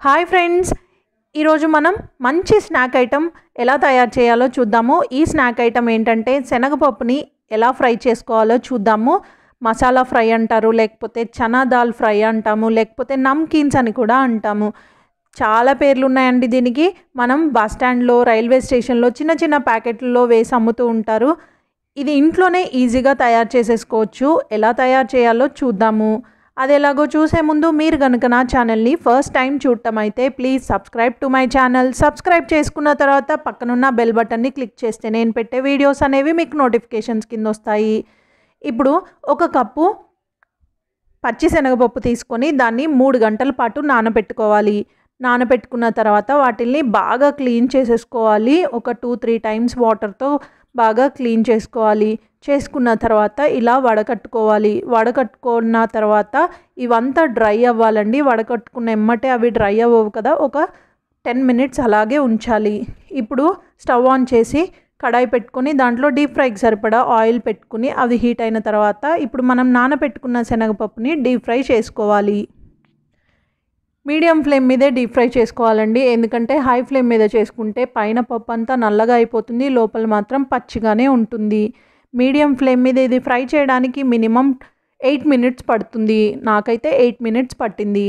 hi friends ఈరోజు మనం మంచి స్నాక్ ఐటెం ఎలా తయారు చేయాలో చూద్దాము ఈ స్నాక్ ఐటెం ఏంటంటే శనగపప్పుని ఎలా ఫ్రై చేసుకోవాలో చూద్దాము మసాలా ఫ్రై అంటారు లేకపోతే చనా దాల్ ఫ్రై అంటాము లేకపోతే నమ్కీన్స్ అని కూడా అంటాము చాలా పేర్లు ఉన్నాయండి దీనికి మనం బస్ స్టాండ్లో రైల్వే స్టేషన్లో చిన్న చిన్న ప్యాకెట్లలో వేసి అమ్ముతూ ఉంటారు ఇది ఇంట్లోనే ఈజీగా తయారు చేసేసుకోవచ్చు ఎలా తయారు చేయాలో చూద్దాము అది ఎలాగో చూసే ముందు మీరు కనుక నా ఛానల్ని ఫస్ట్ టైం చూడటం అయితే please subscribe to my channel subscribe చేసుకున్న తర్వాత పక్కనున్న బెల్ బటన్ని క్లిక్ చేస్తే నేను పెట్టే వీడియోస్ అనేవి మీకు నోటిఫికేషన్స్ కింద వస్తాయి ఇప్పుడు ఒక కప్పు పచ్చి శనగపప్పు తీసుకొని దాన్ని మూడు గంటల పాటు నానబెట్టుకోవాలి నానబెట్టుకున్న తర్వాత వాటిల్ని బాగా క్లీన్ చేసేసుకోవాలి ఒక టూ త్రీ టైమ్స్ వాటర్తో బాగా క్లీన్ చేసుకోవాలి చేసుకున్న తర్వాత ఇలా వడకట్టుకోవాలి వడకట్టుకున్న తర్వాత ఇవంతా డ్రై అవ్వాలండి వడకట్టుకున్న ఎమ్మటే అవి డ్రై అవ్వవు కదా ఒక టెన్ మినిట్స్ అలాగే ఉంచాలి ఇప్పుడు స్టవ్ ఆన్ చేసి కడాయి పెట్టుకొని దాంట్లో డీప్ ఫ్రైకి సరిపడా ఆయిల్ పెట్టుకుని అది హీట్ అయిన తర్వాత ఇప్పుడు మనం నానబెట్టుకున్న శనగపప్పుని డీప్ ఫ్రై చేసుకోవాలి మీడియం ఫ్లేమ్ మీదే డీప్ ఫ్రై చేసుకోవాలండి ఎందుకంటే హై ఫ్లేమ్ మీద చేసుకుంటే పైన పప్పు అంతా నల్లగా అయిపోతుంది లోపల మాత్రం పచ్చిగానే ఉంటుంది మీడియం ఫ్లేమ్ మీద ఇది ఫ్రై చేయడానికి మినిమం ఎయిట్ మినిట్స్ పడుతుంది నాకైతే ఎయిట్ మినిట్స్ పట్టింది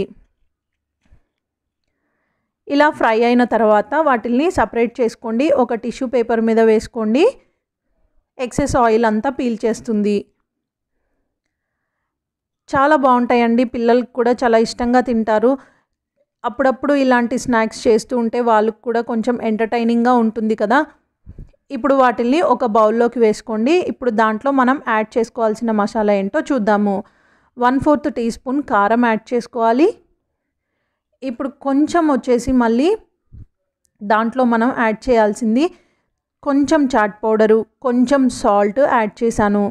ఇలా ఫ్రై అయిన తర్వాత వాటిని సపరేట్ చేసుకోండి ఒక టిష్యూ పేపర్ మీద వేసుకోండి ఎక్సెస్ ఆయిల్ అంతా పీల్ చేస్తుంది చాలా బాగుంటాయండి పిల్లలకు కూడా చాలా ఇష్టంగా తింటారు అప్పుడప్పుడు ఇలాంటి స్నాక్స్ చేస్తూ ఉంటే వాళ్ళకు కూడా కొంచెం ఎంటర్టైనింగ్గా ఉంటుంది కదా ఇప్పుడు వాటిల్ని ఒక బౌల్లోకి వేసుకోండి ఇప్పుడు దాంట్లో మనం యాడ్ చేసుకోవాల్సిన మసాలా ఏంటో చూద్దాము వన్ ఫోర్త్ టీ స్పూన్ కారం యాడ్ చేసుకోవాలి ఇప్పుడు కొంచెం వచ్చేసి మళ్ళీ దాంట్లో మనం యాడ్ చేయాల్సింది కొంచెం చాట్ పౌడరు కొంచెం సాల్ట్ యాడ్ చేశాను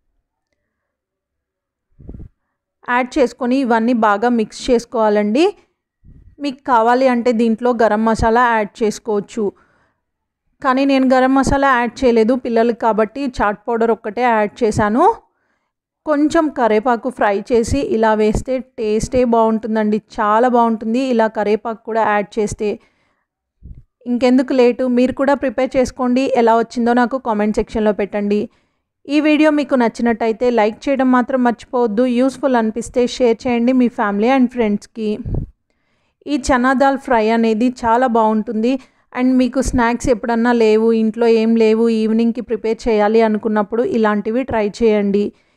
యాడ్ చేసుకొని ఇవన్నీ బాగా మిక్స్ చేసుకోవాలండి మీకు కావాలి అంటే దీంట్లో గరం మసాలా యాడ్ చేసుకోవచ్చు కానీ నేను గరం మసాలా యాడ్ చేయలేదు పిల్లలకి కాబట్టి చాట్ పౌడర్ ఒక్కటే యాడ్ చేశాను కొంచెం కరేపాకు ఫ్రై చేసి ఇలా వేస్తే టేస్టే బాగుంటుందండి చాలా బాగుంటుంది ఇలా కరేపాకు కూడా యాడ్ చేస్తే ఇంకెందుకు లేటు మీరు కూడా ప్రిపేర్ చేసుకోండి ఎలా వచ్చిందో నాకు కామెంట్ సెక్షన్లో పెట్టండి ఈ వీడియో మీకు నచ్చినట్టయితే లైక్ చేయడం మాత్రం మర్చిపోవద్దు యూస్ఫుల్ అనిపిస్తే షేర్ చేయండి మీ ఫ్యామిలీ అండ్ ఫ్రెండ్స్కి ఈ చనా దాల్ ఫ్రై అనేది చాలా బాగుంటుంది అండ్ మీకు స్నాక్స్ ఎప్పుడన్నా లేవు ఇంట్లో ఏం లేవు ఈవినింగ్కి ప్రిపేర్ చేయాలి అనుకున్నప్పుడు ఇలాంటివి ట్రై చేయండి